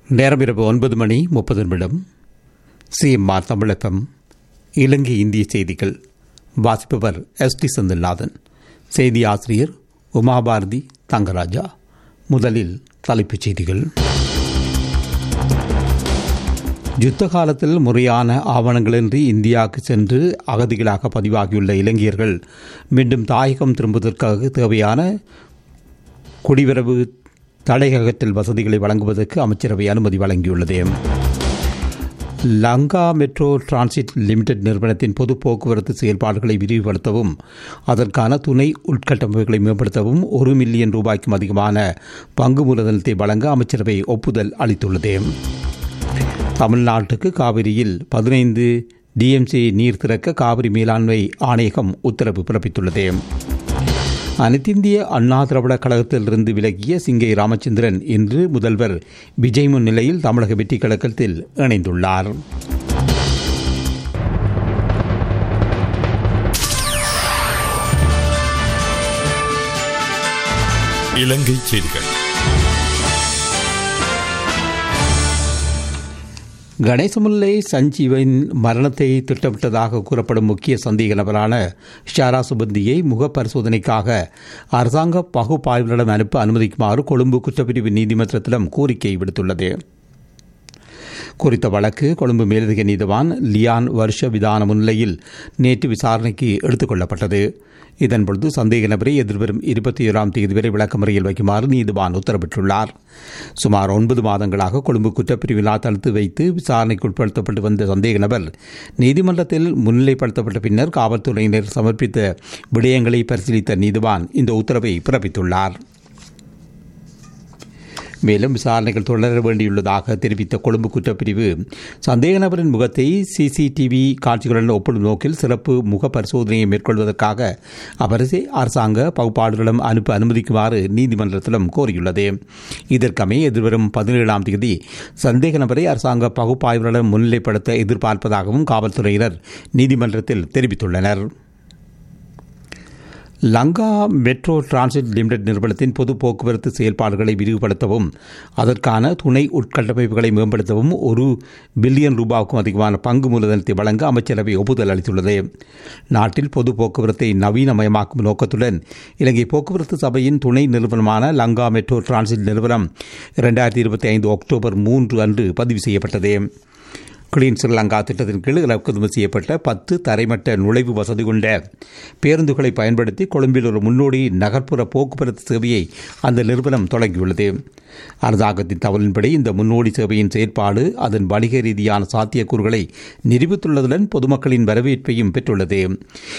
நேரம் இரவு ஒன்பது மணி முப்பது நிமிடம் சிஎம்ஆர் தமிழகம் இலங்கை இந்திய செய்திகள் வாசிப்பவர் எஸ் டி செந்தில்நாதன் செய்தி ஆசிரியர் உமாபாரதி தங்கராஜா முதலில் தலைப்புச் செய்திகள் யுத்த காலத்தில் முறையான ஆவணங்களின்றி இந்தியாவுக்கு சென்று அகதிகளாக பதிவாகியுள்ள இலங்கையர்கள் மீண்டும் தாயகம் திரும்புவதற்காக தேவையான குடிவரவு தடையகத்தில் வசதிகளை வழங்குவதற்கு அமைச்சரவை அனுமதி வழங்கியுள்ளது லங்கா மெட்ரோ டிரான்சிட் லிமிடெட் நிறுவனத்தின் பொது போக்குவரத்து செயல்பாடுகளை விரிவுபடுத்தவும் அதற்கான துணை உட்கட்டமைப்புகளை மேம்படுத்தவும் ஒரு மில்லியன் ரூபாய்க்கும் அதிகமான பங்கு மூலதனத்தை வழங்க அமைச்சரவை ஒப்புதல் அளித்துள்ளது தமிழ்நாட்டுக்கு காவிரியில் பதினைந்து டிஎம்சி நீர் திறக்க காவிரி மேலாண்மை ஆணையகம் உத்தரவு பிறப்பித்துள்ளது அனைத்திந்திய அண்ணா திராவிட கழகத்திலிருந்து விலகிய சிங்கை ராமச்சந்திரன் இன்று முதல்வர் விஜய் முன்னிலையில் தமிழக வெற்றி கழகத்தில் இணைந்துள்ளார் இலங்கை செய்திகள் கணேசமுல்லை சஞ்சீவின் மரணத்தை திட்டமிட்டதாக கூறப்படும் முக்கிய சந்தேக நபரான ஷாரா சுபந்தியை முக பரிசோதனைக்காக அரசாங்க பகுப்பாய்வரிடம் அனுப்ப அனுமதிக்குமாறு கொழும்பு குற்றப்பிரிவு நீதிமன்றத்திடம் கோரிக்கை விடுத்துள்ளது குறித்த வழக்கு கொழும்பு மேலதிக நீதிவான் லியான் வருஷ விதான முன்னிலையில் நேற்று விசாரணைக்கு எடுத்துக் கொள்ளப்பட்டது இதன்பொழுது சந்தேக நபரை எதிர்வரும் இருபத்தி ஏழாம் தேதி வரை விளக்கமறையில் வைக்குமாறு நீதிவான் உத்தரவிட்டுள்ளார் சுமார் ஒன்பது மாதங்களாக கொழும்பு குற்றப்பிரிவினால் தடுத்து வைத்து விசாரணைக்கு உட்படுத்தப்பட்டு வந்த சந்தேக நபர் நீதிமன்றத்தில் முன்னிலைப்படுத்தப்பட்ட பின்னர் காவல்துறையினர் சமர்ப்பித்த விடயங்களை பரிசீலித்த நீதிவான் இந்த உத்தரவை பிறப்பித்துள்ளார் மேலும் விசாரணைகள் தொடர வேண்டியுள்ளதாக தெரிவித்த கொழும்பு குற்றப்பிரிவு சந்தேக நபரின் முகத்தை சிசிடிவி காட்சிகளுடன் ஒப்பிடும் நோக்கில் சிறப்பு முக பரிசோதனையை மேற்கொள்வதற்காக அவரசே அரசாங்க பகுப்பாளர்களிடம் அனுப்ப அனுமதிக்குமாறு நீதிமன்றத்திடம் கோரியுள்ளது இதற்கமே எதிர்வரும் பதினேழாம் தேதி சந்தேக நபரை அரசாங்க பகுப்பாய்வர்களிடம் முன்னிலைப்படுத்த எதிர்பார்ப்பதாகவும் காவல்துறையினர் நீதிமன்றத்தில் தெரிவித்துள்ளனர் லங்கா மெட்ரோ டிரான்சிட் லிமிடெட் நிறுவனத்தின் பொது போக்குவரத்து செயல்பாடுகளை விரிவுபடுத்தவும் அதற்கான துணை உட்கட்டமைப்புகளை மேம்படுத்தவும் ஒரு பில்லியன் ரூபாய்க்கும் அதிகமான பங்கு மூலதனத்தை வழங்க அமைச்சரவை ஒப்புதல் அளித்துள்ளது நாட்டில் பொது போக்குவரத்தை நவீனமயமாக்கும் நோக்கத்துடன் இலங்கை போக்குவரத்து சபையின் துணை நிறுவனமான லங்கா மெட்ரோ டிரான்சிட் நிறுவனம் இரண்டாயிரத்தி இருபத்தி ஐந்து அக்டோபர் மூன்று அன்று பதிவு செய்யப்பட்டது கிளீன் ஸ்ரீலங்கா திட்டத்தின் கீழ் இறக்குமதி செய்யப்பட்ட பத்து தரைமட்ட நுழைவு வசதி கொண்ட பேருந்துகளை பயன்படுத்தி கொழும்பில் ஒரு முன்னோடி நகர்ப்புற போக்குவரத்து சேவையை அந்த நிறுவனம் தொடங்கியுள்ளது அரசாங்கத்தின் தகவலின்படி இந்த முன்னோடி சேவையின் செயற்பாடு அதன் வணிக ரீதியான சாத்தியக்கூறுகளை நிரூபித்துள்ளதுடன் பொதுமக்களின் வரவேற்பையும் பெற்றுள்ளது